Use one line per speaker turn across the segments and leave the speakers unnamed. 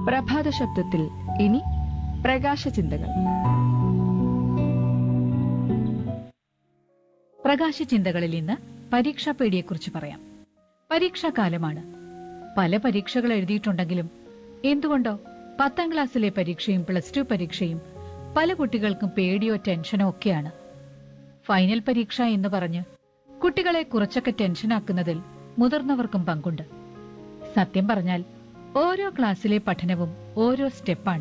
പ്രഭാത ശബ്ദത്തിൽ ഇനി പ്രകാശ ചിന്തകൾ
പ്രകാശ ചിന്തകളിൽ ഇന്ന് പരീക്ഷാ പേടിയെക്കുറിച്ച് പറയാം പരീക്ഷാകാലമാണ് പല പരീക്ഷകൾ എഴുതിയിട്ടുണ്ടെങ്കിലും എന്തുകൊണ്ടോ പത്താം ക്ലാസ്സിലെ പരീക്ഷയും പ്ലസ് ടു പരീക്ഷയും പല കുട്ടികൾക്കും പേടിയോ ടെൻഷനോ ഒക്കെയാണ് ഫൈനൽ പരീക്ഷ എന്ന് പറഞ്ഞ് കുട്ടികളെ കുറച്ചൊക്കെ ടെൻഷനാക്കുന്നതിൽ മുതിർന്നവർക്കും പങ്കുണ്ട് സത്യം പറഞ്ഞാൽ ഓരോ ക്ലാസ്സിലെ പഠനവും ഓരോ സ്റ്റെപ്പാണ്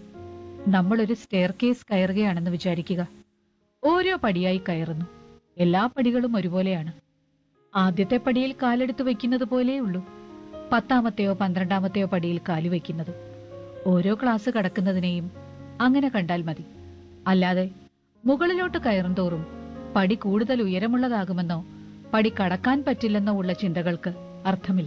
നമ്മളൊരു സ്റ്റെയർ കേസ് കയറുകയാണെന്ന് വിചാരിക്കുക ഓരോ പടിയായി കയറുന്നു എല്ലാ പടികളും ഒരുപോലെയാണ് ആദ്യത്തെ പടിയിൽ കാലെടുത്ത് വെക്കുന്നത് പോലെയുള്ളൂ പത്താമത്തെയോ പന്ത്രണ്ടാമത്തെയോ പടിയിൽ കാലു വയ്ക്കുന്നത് ഓരോ ക്ലാസ് കടക്കുന്നതിനെയും അങ്ങനെ കണ്ടാൽ മതി അല്ലാതെ മുകളിലോട്ട് കയറും തോറും പടി കൂടുതൽ ഉയരമുള്ളതാകുമെന്നോ പടി കടക്കാൻ പറ്റില്ലെന്നോ ഉള്ള ചിന്തകൾക്ക് അർത്ഥമില്ല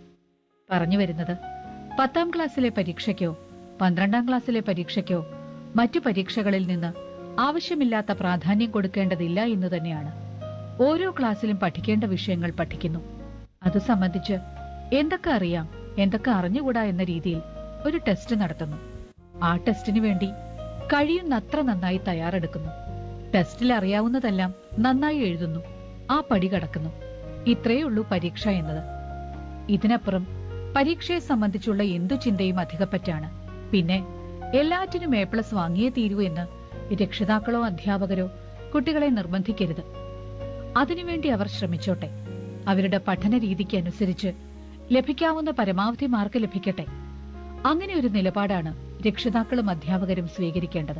പറഞ്ഞു വരുന്നത് പത്താം ക്ലാസ്സിലെ പരീക്ഷയ്ക്കോ പന്ത്രണ്ടാം ക്ലാസ്സിലെ പരീക്ഷയ്ക്കോ മറ്റു പരീക്ഷകളിൽ നിന്ന് ആവശ്യമില്ലാത്ത പ്രാധാന്യം കൊടുക്കേണ്ടതില്ല എന്ന് തന്നെയാണ് ഓരോ ക്ലാസ്സിലും പഠിക്കേണ്ട വിഷയങ്ങൾ പഠിക്കുന്നു അത് സംബന്ധിച്ച് എന്തൊക്കെ അറിയാം എന്തൊക്കെ അറിഞ്ഞുകൂടാ എന്ന രീതിയിൽ ഒരു ടെസ്റ്റ് നടത്തുന്നു ആ ടെസ്റ്റിന് വേണ്ടി കഴിയുന്നത്ര നന്നായി തയ്യാറെടുക്കുന്നു ടെസ്റ്റിൽ അറിയാവുന്നതെല്ലാം നന്നായി എഴുതുന്നു ആ പടി കടക്കുന്നു ഇത്രയേ ഉള്ളൂ പരീക്ഷ എന്നത് ഇതിനപ്പുറം പരീക്ഷയെ സംബന്ധിച്ചുള്ള എന്തു ചിന്തയും അധികപ്പറ്റാണ് പിന്നെ എല്ലാറ്റിനും എ പ്ലസ് വാങ്ങിയേ തീരൂ എന്ന് രക്ഷിതാക്കളോ അധ്യാപകരോ കുട്ടികളെ നിർബന്ധിക്കരുത് അതിനുവേണ്ടി അവർ ശ്രമിച്ചോട്ടെ അവരുടെ പഠന രീതിക്ക് അനുസരിച്ച് ലഭിക്കാവുന്ന പരമാവധി മാർക്ക് ലഭിക്കട്ടെ അങ്ങനെ ഒരു നിലപാടാണ് രക്ഷിതാക്കളും അധ്യാപകരും സ്വീകരിക്കേണ്ടത്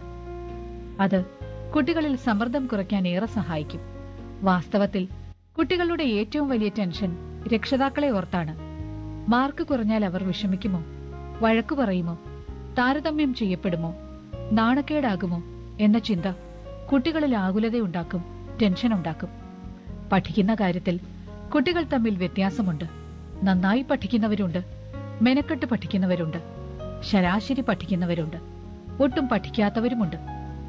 അത് കുട്ടികളിൽ സമ്മർദ്ദം കുറയ്ക്കാൻ ഏറെ സഹായിക്കും വാസ്തവത്തിൽ കുട്ടികളുടെ ഏറ്റവും വലിയ ടെൻഷൻ രക്ഷിതാക്കളെ ഓർത്താണ് മാർക്ക് കുറഞ്ഞാൽ അവർ വിഷമിക്കുമോ വഴക്കു പറയുമോ താരതമ്യം ചെയ്യപ്പെടുമോ നാണക്കേടാകുമോ എന്ന ചിന്ത കുട്ടികളിൽ ആകുലതയുണ്ടാക്കും ടെൻഷൻ ഉണ്ടാക്കും പഠിക്കുന്ന കാര്യത്തിൽ കുട്ടികൾ തമ്മിൽ വ്യത്യാസമുണ്ട് നന്നായി പഠിക്കുന്നവരുണ്ട് മെനക്കെട്ട് പഠിക്കുന്നവരുണ്ട് ശരാശരി പഠിക്കുന്നവരുണ്ട് ഒട്ടും പഠിക്കാത്തവരുമുണ്ട്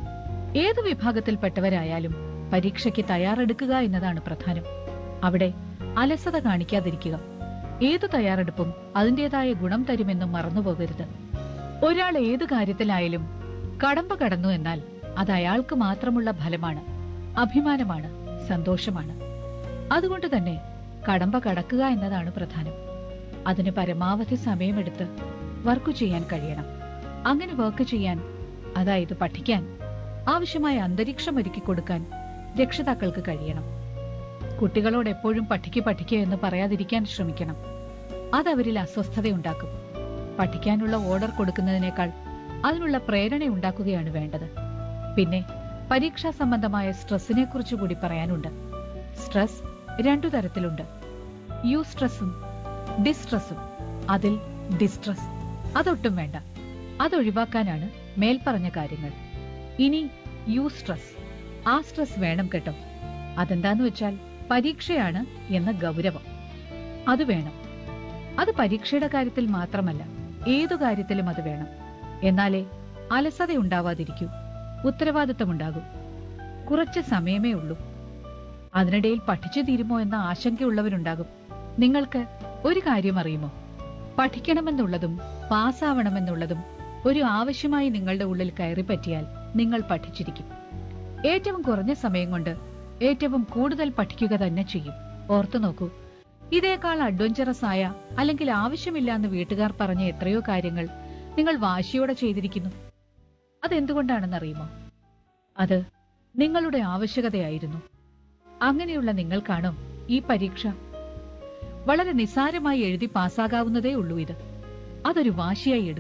ഏതു വിഭാഗത്തിൽപ്പെട്ടവരായാലും പരീക്ഷയ്ക്ക് തയ്യാറെടുക്കുക എന്നതാണ് പ്രധാനം അവിടെ അലസത കാണിക്കാതിരിക്കുക ഏതു തയ്യാറെടുപ്പും അതിന്റേതായ ഗുണം തരുമെന്നും മറന്നുപോകരുത് ഒരാൾ ഏതു കാര്യത്തിലായാലും കടമ്പ കടന്നു എന്നാൽ അത് അയാൾക്ക് മാത്രമുള്ള ഫലമാണ് അഭിമാനമാണ് സന്തോഷമാണ് അതുകൊണ്ട് തന്നെ കടമ്പ കടക്കുക എന്നതാണ് പ്രധാനം അതിന് പരമാവധി സമയമെടുത്ത് വർക്ക് ചെയ്യാൻ കഴിയണം അങ്ങനെ വർക്ക് ചെയ്യാൻ അതായത് പഠിക്കാൻ ആവശ്യമായ അന്തരീക്ഷം ഒരുക്കി കൊടുക്കാൻ രക്ഷിതാക്കൾക്ക് കഴിയണം കുട്ടികളോട് എപ്പോഴും പഠിക്ക് പഠിക്കുക എന്ന് പറയാതിരിക്കാൻ ശ്രമിക്കണം അതവരിൽ അസ്വസ്ഥതയുണ്ടാക്കും പഠിക്കാനുള്ള ഓർഡർ കൊടുക്കുന്നതിനേക്കാൾ അതിനുള്ള പ്രേരണ ഉണ്ടാക്കുകയാണ് വേണ്ടത് പിന്നെ പരീക്ഷാ സംബന്ധമായ സ്ട്രെസ്സിനെ കുറിച്ച് കൂടി പറയാനുണ്ട് സ്ട്രെസ് രണ്ടു തരത്തിലുണ്ട് യു സ്ട്രെസ്സും ഡിസ്ട്രെസ്സും അതിൽ ഡിസ്ട്രെസ് അതൊട്ടും വേണ്ട അതൊഴിവാക്കാനാണ് മേൽപ്പറഞ്ഞ കാര്യങ്ങൾ ഇനി യു സ്ട്രെസ് ആ സ്ട്രെസ് വേണം കേട്ടോ അതെന്താന്ന് വെച്ചാൽ പരീക്ഷയാണ് എന്ന ഗൗരവം അത് വേണം അത് പരീക്ഷയുടെ കാര്യത്തിൽ മാത്രമല്ല ഏതു കാര്യത്തിലും അത് വേണം എന്നാലേ അലസത ഉണ്ടാവാതിരിക്കൂ ഉത്തരവാദിത്തമുണ്ടാകും കുറച്ച് സമയമേ ഉള്ളൂ അതിനിടയിൽ പഠിച്ചു തീരുമോ എന്ന ആശങ്കയുള്ളവരുണ്ടാകും നിങ്ങൾക്ക് ഒരു കാര്യം അറിയുമോ പഠിക്കണമെന്നുള്ളതും പാസ്സാവണമെന്നുള്ളതും ഒരു ആവശ്യമായി നിങ്ങളുടെ ഉള്ളിൽ കയറി പറ്റിയാൽ നിങ്ങൾ പഠിച്ചിരിക്കും ഏറ്റവും കുറഞ്ഞ സമയം കൊണ്ട് ഏറ്റവും കൂടുതൽ പഠിക്കുക തന്നെ ചെയ്യും ഓർത്തു നോക്കൂ ഇതേക്കാൾ അഡ്വഞ്ചറസ് ആയ അല്ലെങ്കിൽ ആവശ്യമില്ല എന്ന് വീട്ടുകാർ പറഞ്ഞ എത്രയോ കാര്യങ്ങൾ നിങ്ങൾ വാശിയോടെ ചെയ്തിരിക്കുന്നു അതെന്തുകൊണ്ടാണെന്നറിയുമോ അത് നിങ്ങളുടെ ആവശ്യകതയായിരുന്നു അങ്ങനെയുള്ള നിങ്ങൾക്കാണോ ഈ പരീക്ഷ വളരെ നിസ്സാരമായി എഴുതി പാസ്സാകാവുന്നതേ ഉള്ളൂ ഇത് അതൊരു വാശിയായി എടുക്കും